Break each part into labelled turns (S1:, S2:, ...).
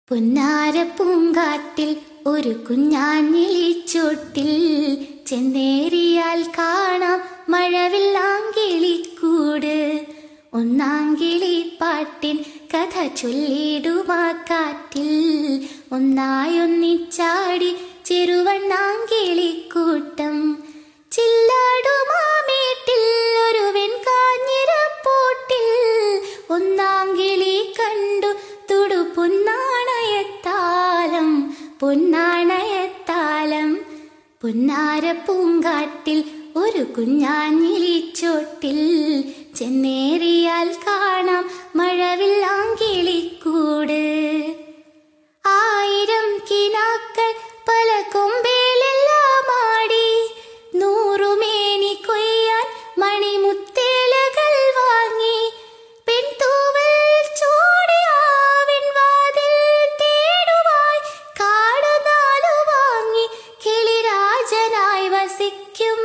S1: പൊന്നാരപ്പൂങ്കാട്ടിൽ ഒരു കുഞ്ഞാഞ്ഞിലിച്ചോട്ടിൽ ചെന്നേറിയാൽ കാണാം മഴവില്ലാങ്കിളിക്കൂട് ഒന്നാങ്കിളി പാട്ടിൻ കഥ ചൊല്ലിടുമാ കാറ്റിൽ ഒന്നായൊന്നിച്ചാടി ചെറുവണ്ണാങ്കിളിക്കൂട്ടം ചില്ലാടുമാമേട്ടിൽ ഒരു വെൺകാഞ്ഞിരപ്പൂട്ടിൽ ഒന്നാങ്കിളി കണ്ടു തുടു പൊന്നാണയത്താലം പൊന്നാണയത്താലം പൊന്നാര പൂങ്കാട്ടിൽ ഒരു കുഞ്ഞാഞ്ഞിലിച്ചോട്ടിൽ ചെന്നേറിയാൽ കാണാം മഴവില്ലാങ്കിളിക്കൂട് ആയിരം കിനാക്കൾ പല കൊമ്പേലെല്ലാം ആടി നൂറുമേനി കൊയ്യാൻ മണിമുത്തേലകൾ വാങ്ങി പെൺതൂവൽ ചൂടിയാവിൻ വാതിൽ തേടുവായി കാടനാലു വാങ്ങി കിളിരാജനായി വസിക്കും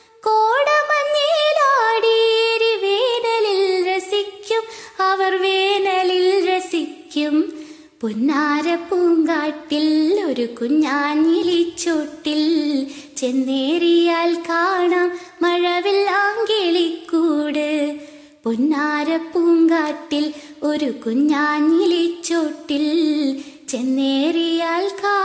S1: കോടമഞ്ഞിലാടിയേരി വേനലിൽ രസിക്കും അവർ വേനലിൽ രസിക്കും പൊന്നാര പൂങ്കാട്ടിൽ ഒരു കുഞ്ഞാഞ്ഞിലിച്ചോട്ടിൽ ചെന്നേറിയാൽ കാണാം മഴവില്ലാങ്കിളിക്കൂട് പൊന്നാര പൂങ്കാട്ടിൽ ഒരു കുഞ്ഞാഞ്ഞിലിച്ചോട്ടിൽ ചെന്നേറിയാൽ കാണാം